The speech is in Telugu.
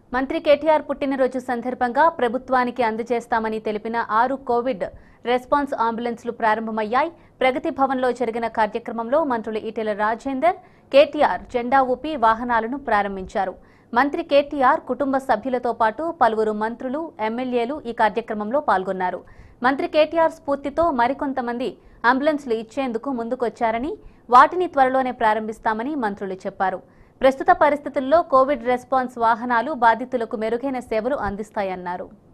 మంత్రి కేటీఆర్ పుట్టినరోజు సందర్భంగా ప్రభుత్వానికి అందజేస్తామని తెలిపిన ఆరు కోవిడ్ రెస్పాన్స్ అంబులెన్స్లు ప్రారంభమయ్యాయి ప్రగతి భవన్లో జరిగిన కార్యక్రమంలో మంత్రులు ఈటెల రాజేందర్ కేటీఆర్ జెండా ఊపి వాహనాలను ప్రారంభించారు మంత్రి కేటీఆర్ కుటుంబ సభ్యులతో పాటు పలువురు మంత్రులు ఎమ్మెల్యేలు ఈ కార్యక్రమంలో పాల్గొన్నారు మంత్రి కేటీఆర్ స్ఫూర్తితో మరికొంతమంది అంబులెన్స్లు ఇచ్చేందుకు ముందుకొచ్చారని వాటిని త్వరలోనే ప్రారంభిస్తామని మంత్రులు చెప్పారు ప్రస్తుత పరిస్థితుల్లో కోవిడ్ రెస్పాన్స్ వాహనాలు బాధితులకు మెరుగైన సేవలు అందిస్తాయన్నారు